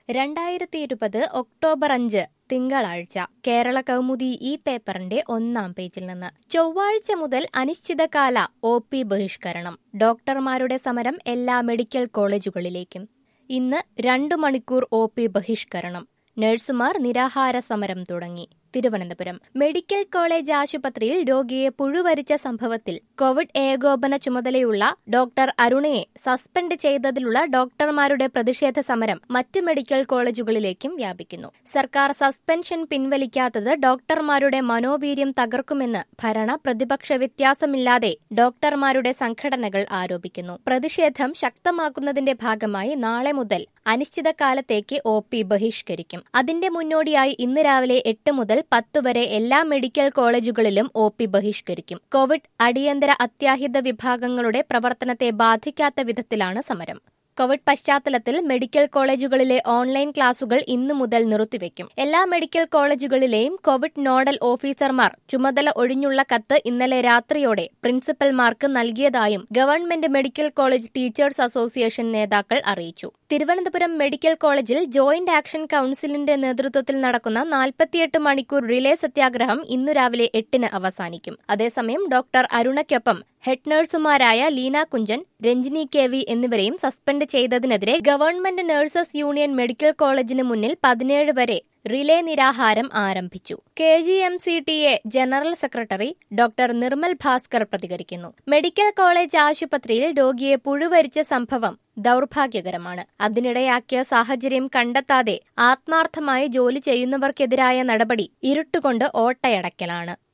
രണ്ടായിരത്തി ഇരുപത് ഒക്ടോബർ അഞ്ച് തിങ്കളാഴ്ച കേരള കൗമുദി ഈ പേപ്പറിന്റെ ഒന്നാം പേജിൽ നിന്ന് ചൊവ്വാഴ്ച മുതൽ അനിശ്ചിതകാല ഒ പി ബഹിഷ്കരണം ഡോക്ടർമാരുടെ സമരം എല്ലാ മെഡിക്കൽ കോളേജുകളിലേക്കും ഇന്ന് രണ്ടു മണിക്കൂർ ഒ പി ബഹിഷ്കരണം നഴ്സുമാർ നിരാഹാര സമരം തുടങ്ങി തിരുവനന്തപുരം മെഡിക്കൽ കോളേജ് ആശുപത്രിയിൽ രോഗിയെ പുഴുവരിച്ച സംഭവത്തിൽ കോവിഡ് ഏകോപന ചുമതലയുള്ള ഡോക്ടർ അരുണയെ സസ്പെൻഡ് ചെയ്തതിലുള്ള ഡോക്ടർമാരുടെ പ്രതിഷേധ സമരം മറ്റ് മെഡിക്കൽ കോളേജുകളിലേക്കും വ്യാപിക്കുന്നു സർക്കാർ സസ്പെൻഷൻ പിൻവലിക്കാത്തത് ഡോക്ടർമാരുടെ മനോവീര്യം തകർക്കുമെന്ന് ഭരണ പ്രതിപക്ഷ വ്യത്യാസമില്ലാതെ ഡോക്ടർമാരുടെ സംഘടനകൾ ആരോപിക്കുന്നു പ്രതിഷേധം ശക്തമാക്കുന്നതിന്റെ ഭാഗമായി നാളെ മുതൽ അനിശ്ചിതകാലത്തേക്ക് ഒ പി ബഹിഷ്കരിക്കും അതിന്റെ മുന്നോടിയായി ഇന്ന് രാവിലെ എട്ട് മുതൽ പത്ത് വരെ എല്ലാ മെഡിക്കൽ കോളേജുകളിലും ഒ പി ബഹിഷ്കരിക്കും കോവിഡ് അടിയന്തര അത്യാഹിത വിഭാഗങ്ങളുടെ പ്രവർത്തനത്തെ ബാധിക്കാത്ത വിധത്തിലാണ് സമരം കോവിഡ് പശ്ചാത്തലത്തിൽ മെഡിക്കൽ കോളേജുകളിലെ ഓൺലൈൻ ക്ലാസുകൾ ഇന്നു മുതൽ നിർത്തിവെക്കും എല്ലാ മെഡിക്കൽ കോളേജുകളിലെയും കോവിഡ് നോഡൽ ഓഫീസർമാർ ചുമതല ഒഴിഞ്ഞുള്ള കത്ത് ഇന്നലെ രാത്രിയോടെ പ്രിൻസിപ്പൽമാർക്ക് നൽകിയതായും government medical college teachers association നേതാക്കൾ അറിയിച്ചു തിരുവനന്തപുരം മെഡിക്കൽ കോളേജിൽ ജോയിന്റ് ആക്ഷൻ കൌൺസിലിന്റെ നേതൃത്വത്തിൽ നടക്കുന്ന നാൽപ്പത്തിയെട്ട് മണിക്കൂർ റിലേ സത്യാഗ്രഹം ഇന്നു രാവിലെ എട്ടിന് അവസാനിക്കും അതേസമയം ഡോക്ടർ അരുണയ്ക്കൊപ്പം ഹെഡ് നഴ്സുമാരായ ലീന കുഞ്ചൻ രഞ്ജിനി കെ വി എന്നിവരെയും സസ്പെൻഡ് ചെയ്തതിനെതിരെ ഗവൺമെന്റ് നഴ്സസ് യൂണിയൻ മെഡിക്കൽ കോളേജിന് മുന്നിൽ പതിനേഴ് വരെ റിലേ നിരാഹാരം ആരംഭിച്ചു K G M C T A general secretary doctor Nirmal Bhaskar പ്രതികരിക്കുന്നു മെഡിക്കൽ കോളേജ് ആശുപത്രിയിൽ രോഗിയെ പുഴുവരിച്ച സംഭവം ദൗർഭാഗ്യകരമാണ് അതിനിടയാക്കിയ സാഹചര്യം കണ്ടെത്താതെ ആത്മാർത്ഥമായി ജോലി ചെയ്യുന്നവർക്കെതിരായ നടപടി ഇരുട്ടുകൊണ്ട് ഓട്ടയടക്കലാണ്